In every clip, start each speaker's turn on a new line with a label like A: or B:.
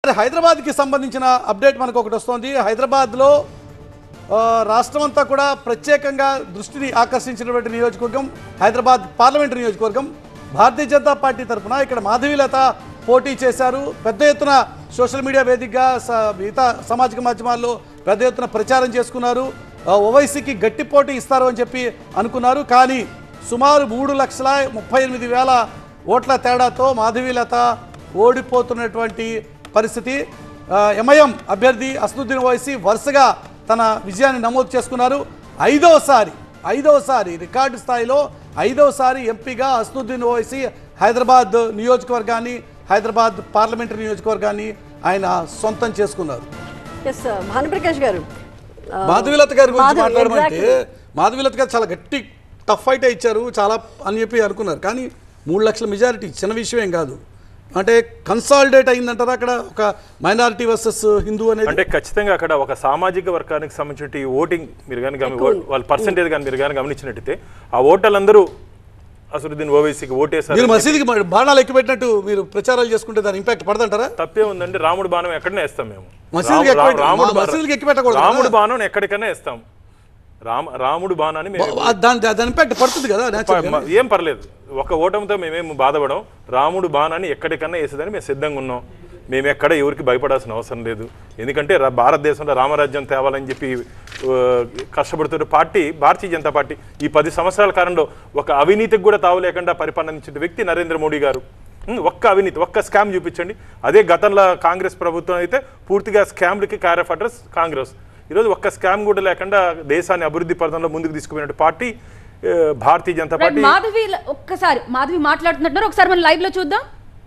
A: మరి హైదరాబాద్కి సంబంధించిన అప్డేట్ మనకు ఒకటి వస్తుంది హైదరాబాద్లో ఆ, రాష్ట్రం అంతా కూడా ప్రత్యేకంగా దృష్టిని ఆకర్షించినటువంటి నియోజకవర్గం హైదరాబాద్ పార్లమెంటు నియోజకవర్గం భారతీయ జనతా పార్టీ తరఫున ఇక్కడ మాధవీలత పోటీ చేశారు పెద్ద ఎత్తున సోషల్ మీడియా వేదికగా స- మిగతా సామాజిక మాధ్యమాల్లో పెద్ద ఎత్తున ప్రచారం చేసుకున్నారు ఆ, ఓవైసీకి గట్టి పోటీ ఇస్తారు అని చెప్పి అనుకున్నారు కానీ సుమారు మూడు లక్షల ముప్పై ఎనిమిది వేల ఓట్ల తేడాతో మాధవీలత ఓడిపోతున్నటువంటి పరిస్థితి ఆ, ఎంఐఎం అభ్యర్థి అసదుద్దీన్ ఓవైసీ వరుసగా తన విజయాన్ని నమోదు చేసుకున్నారు ఐదవసారి ఐదవసారి రికార్డు స్థాయిలో ఐదవసారి ఎంపీగా అసదుద్దీన్ ఓవైసీ హైదరాబాద్ నియోజకవర్గాన్ని హైదరాబాద్ పార్లమెంటరీ నియోజకవర్గాన్ని ఆయన సొంతం చేసుకున్నారు
B: ఎస్ భానుప్రకాష్ గారు ఆ,
A: మాధవీలత గారి గురించి
B: మాధవి,
A: మాట్లాడమంటే
B: exactly.
A: మాధవీలత గారు చాలా గట్టి టఫ్ ఫైట్ ఇచ్చారు చాలా అని చెప్పి అనుకున్నారు కానీ మూడు లక్షల మెజారిటీ చిన్న విషయం ఏం కాదు అంటే కన్సాలిడేట్ అయిందంటారా అక్కడ ఒక మైనారిటీ వర్సెస్ హిందూ అనేది
C: అంటే ఖచ్చితంగా అక్కడ ఒక సామాజిక వర్గానికి సంబంధించిన ఈ ఓటింగ్ మీరు కానీ గమ వాళ్ళ పర్సంటేజ్ కానీ మీరు కానీ గమనించినట్టయితే ఆ ఓటర్లందరూ అసలుద్దీన్ ఓవైసీకి ఓటేశారు
A: మీరు మసీదుకి మ- బాణాలు ఎక్కువ పెట్టినట్టు మీరు ప్రచారాలు చేసుకుంటే దాని ఇంపాక్ట్ పడదంటారా
C: తప్పే ఉందండి రాముడు బాణం ఎక్కడనే వేస్తాం మేము
A: మసీదుకి
C: రాము-
A: ఎక్కువ
C: రా- రాముడు
A: మా
C: బాణం-
A: మసీదుకి ఎక్కువ పెట్టకూడదు
C: రాముడు
A: కదా?
C: బాణం ఎక్కడికైనా వేస్తాం రామ రాముడు బాణాన్ని మేము
A: ఆ దాని దాని ఇంపాక్ట్ పడుతుంది కదా natural గా.
C: మ- ఏం పర్లేదు ఒక ఓటమితో మేమేం బాధపడం రాముడు బాణాన్ని ఎక్కడికన్నా వేసేదని మేము సిద్ధంగా ఉన్నాం మేము ఎక్కడ ఎవరికి భయపడాల్సిన అవసరం లేదు ఎందుకంటే రా- భారతదేశంలో రామరాజ్యం తేవాలని చెప్పి ఆ, కష్టపడుతున్న పార్టీ భారతీయ జనతా పార్టీ ఈ పది సంవత్సరాల కాలంలో ఒక అవినీతికి కూడా తావలేకుండా పరిపాలనించిన వ్యక్తి నరేంద్ర మోడీ గారు ఉం, ఒక్క అవినీతి ఒక్క స్కామ్ చూపించండి అదే గతంలో కాంగ్రెస్ ప్రభుత్వం అయితే పూర్తిగా స్కామ్లకి క్యార్ ఆఫ్ అడ్రస్ కాంగ్రెస్ ఈరోజు ఒక్క స్కామ్ కూడా లేకుండా దేశాన్ని అభివృద్ధి పథంలో ముందుకు తీసుకుపోయిన పార్టీ ఆ, భారతీయ జనతా
D: రైట్
C: పార్టీ
D: మాధవి ల- ఒక్కసారి మాధవి మాట్లాడుతున్నట్టున్నారు ఒకసారి మనం లైవ్ లో చూద్దాం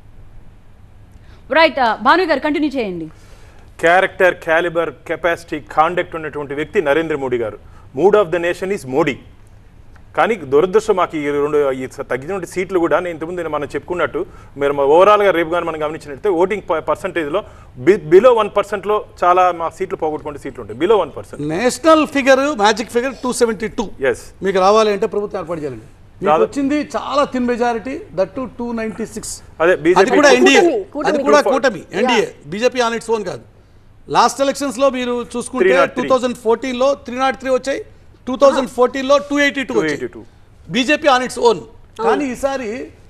D: రైట్ భాను గారు కంటిన్యూ చేయండి
C: క్యారెక్టర్ క్యాలిబర్ కెపాసిటీ కాండక్ట్ ఉన్నటువంటి వ్యక్తి నరేంద్ర మోడీ గారు mood of the nation is Modi కానీ దురదృష్టం మాకు ఈ రెండు ఈ తగ్గినటువంటి సీట్లు కూడా నేను ఇంతకుముందు మనం చెప్పుకున్నట్టు మీరు ఓవరాల్గా రేపు కానీ మనం గమనించినట్లయితే ఓటింగ్ పర్సంటేజ్లో బి బిలో వన్ పర్సెంట్లో చాలా మా సీట్లు పోగొట్టుకుంటే సీట్లు ఉంటాయి below one percent
A: national figure magic figure two seventy two
C: ఎస్
A: మీకు రావాలి అంటే ప్రభుత్వం ఏర్పాటు చేయాలండి మీకు
C: రాదు.
A: వచ్చింది చాలా thin majority that too two ninety six
C: అదే
A: అది
C: బీజేపీ
A: కూడా ఎన్డీఏ
B: కూటమి, కూటమి.
A: అది కూడా కూటమి NDA BJP on its own కాదు లాస్ట్ ఎలక్షన్స్ లో మీరు చూసుకుంటే
C: 303.
A: టూ థౌజండ్ ఫోర్టీన్ లో త్రీ నాట్ త్రీ వచ్చాయి టూ థౌజండ్ ఫోర్టీన్ లో టూ ఎయిటీ టూ వచ్చాయి
C: 282.
A: బీజేపీ ఆన్ ఇట్స్ ఓన్ కానీ ఈసారి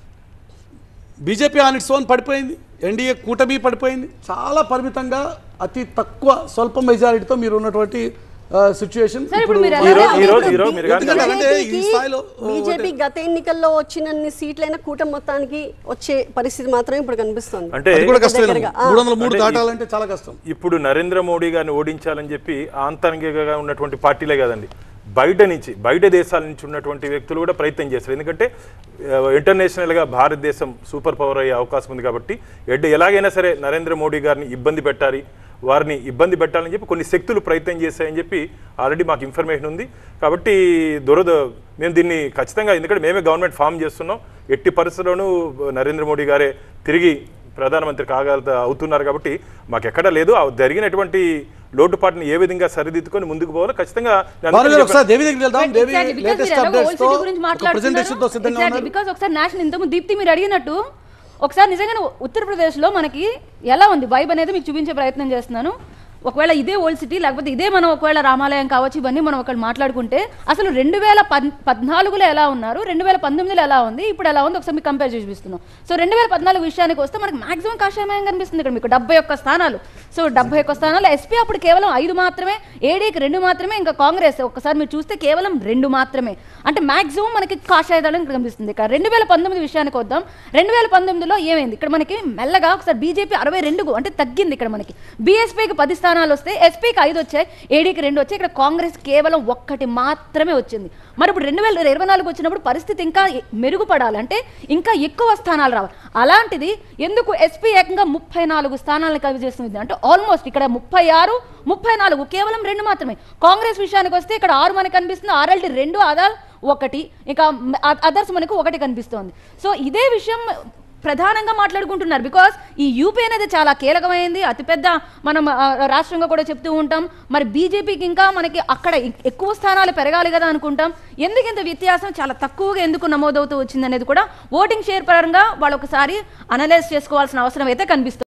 A: బీజేపీ ఆన్ ఇట్స్ ఓన్ పడిపోయింది ఎన్డీఏ కూటమి పడిపోయింది చాలా పరిమితంగా అతి తక్కువ స్వల్ప మెజారిటీతో మీరు ఉన్నటువంటి సిచ్యువేషన్
D: సరే, ఇప్పుడు మీరు
C: ఈ
D: ఎలా-
C: రోజు- ఈ రోజు- ఈ రోజు మీరు కానీ
A: ఎందుకంటే అంటే ఈ
B: బీజేపీకి
A: స్థాయిలో
B: బీజేపీ గత ఎన్నికల్లో వచ్చినన్ని సీట్లైన కూటమి మొత్తానికి వచ్చే పరిస్థితి మాత్రమే ఇప్పుడు కనిపిస్తుంది
C: అంటే
A: అది కూడా కష్టమే
B: దగ్గరగా, ఆ.
A: మూడు వందల మూడు
C: అంటే ఈ-
A: దాటాలంటే చాలా కష్టం
C: ఇప్పుడు నరేంద్ర మోడీ గారిని ఓడించాలని చెప్పి ఆంతరంగికంగా ఉన్నటువంటి పార్టీలే కదండి బయట నుంచి బయట దేశాల నుంచి ఉన్నటువంటి వ్యక్తులు కూడా ప్రయత్నం చేస్తారు ఎందుకంటే ఆ, ఇంటర్నేషనల్గా భారతదేశం సూపర్ పవర్ అయ్యే అవకాశం ఉంది కాబట్టి ఎడ్ ఎలాగైనా సరే నరేంద్ర మోడీ గారిని ఇబ్బంది పెట్టాలి వారిని ఇబ్బంది పెట్టాలని చెప్పి కొన్ని శక్తులు ప్రయత్నం చేశాయని చెప్పి ఆల్రెడీ మాకు ఇన్ఫర్మేషన్ ఉంది కాబట్టి దురద మేము దీన్ని ఖచ్చితంగా ఎందుకంటే మేమే గవర్నమెంట్ ఫామ్ చేస్తున్నాం ఎట్టి పరిస్థితుల్లోనూ నరేంద్ర మోడీ గారే తిరిగి ప్రధానమంత్రి కాగల అవుతున్నారు కాబట్టి మాకు ఎక్కడా లేదు ఆ జరిగినటువంటి లోటుపాటుని ఏ విధంగా సరిదిద్దుకొని ముందుకు పోవాలో ఖచ్చితంగా నేను
A: భాను గారు
C: అందుకని
A: ఒకసారి దేవి దగ్గరికి వెళ్దాం దేవి
D: Exactly, because
A: లేటెస్ట్
D: మీరు ఎలాగో
A: అప్డేట్స్
D: old
A: తో
D: city గురించి
A: ఒక ప్రెజెంటేషన్ తో సిద్ధంగా
D: మాట్లాడుతున్నారు
A: ఉన్నారు
D: బికాస్ ఒకసారి నేషనల్ ఇంతకు దీప్తి మీరు అడిగినట్టు ఒకసారి నిజంగానే ఉత్తరప్రదేశ్ లో మనకి ఎలా ఉంది వైబ్ అనేది మీకు చూపించే ప్రయత్నం చేస్తున్నాను ఒకవేళ ఇదే ఓల్డ్ సిటీ లేకపోతే ఇదే మనం ఒకవేళ రామాలయం కావచ్చు ఇవన్నీ మనం ఒకవేళ మాట్లాడుకుంటే అసలు రెండు వేల పద్ పద్నాలుగులో ఎలా ఉన్నారు రెండు వేల పంతొమ్మిదిలో ఎలా ఉంది ఇప్పుడు ఎలా ఉంది ఒకసారి మీకు కంపేర్ చేసి చూపిస్తున్నాం సో రెండు వేల పద్నాలుగు విషయానికి వస్తే మనకి మాక్సిమం కాషాయం కనిపిస్తుంది ఇక్కడ మీకు డెబ్బై ఒక్క స్థానాలు సో డెబ్బై ఒక్క స్థానాలు ఎస్పీ అప్పుడు కేవలం ఐదు మాత్రమే ఏడీకి రెండు మాత్రమే ఇంకా కాంగ్రెస్ ఒక్కసారి మీరు చూస్తే కేవలం రెండు మాత్రమే అంటే మాక్సిమం మనకి కాషాయదాలని ఇక్కడ కనిపిస్తుంది ఇక రెండు వేల పంతొమ్మిది విషయానికి వద్దాం రెండు వేల పంతొమ్మిదిలో ఏమైంది ఇక్కడ మనకి మెల్లగా ఒకసారి బీజేపీ అరవై రెండుకు అంటే తగ్గింది ఇక్కడ మనకి బీఎస్పీకి పది స్థానాలు వస్తే ఎస్పీకి ఐదు వచ్చాయి ఏడీకి రెండు వచ్చాయి ఇక్కడ కాంగ్రెస్ కేవలం ఒక్కటి మాత్రమే వచ్చింది మరి ఇప్పుడు రెండు వేల ఇరవై నాలుగు వచ్చినప్పుడు పరిస్థితి ఇంకా ఎ- మెరుగుపడాలంటే ఇంకా ఎక్కువ స్థానాలు రావాలి అలాంటిది ఎందుకు ఎస్పీ ఏకంగా ముప్పై నాలుగు స్థానాలను కవి చేస్తుంది అంటే ఆల్మోస్ట్ ఇక్కడ ముప్పై ఆరు ముప్పై నాలుగు కేవలం రెండు మాత్రమే కాంగ్రెస్ విషయానికి వస్తే ఇక్కడ ఆరు మనకు కనిపిస్తుంది ఆర్ఎల్టీ రెండు ఆధార్ ఒకటి ఇక అదర్స్ మనకు ఒకటి కనిపిస్తోంది సో ఇదే విషయం ప్రధానంగా మాట్లాడుకుంటున్నారు బికాస్ ఈ యూపీ అనేది చాలా కీలకమైంది అతిపెద్ద మనం ఆ, రాష్ట్రంగా కూడా చెప్తూ ఉంటాం మరి బీజేపీకి ఇంకా మనకి అక్కడ ఎ- ఎక్కువ స్థానాలు పెరగాలి కదా అనుకుంటాం ఎందుకు ఇంత వ్యత్యాసం చాలా తక్కువగా ఎందుకు నమోదవుతూ వచ్చింది అనేది కూడా ఓటింగ్ షేర్ పరంగా వాళ్ళు ఒకసారి అనలైజ్ చేసుకోవాల్సిన అవసరం అయితే కనిపిస్తుంది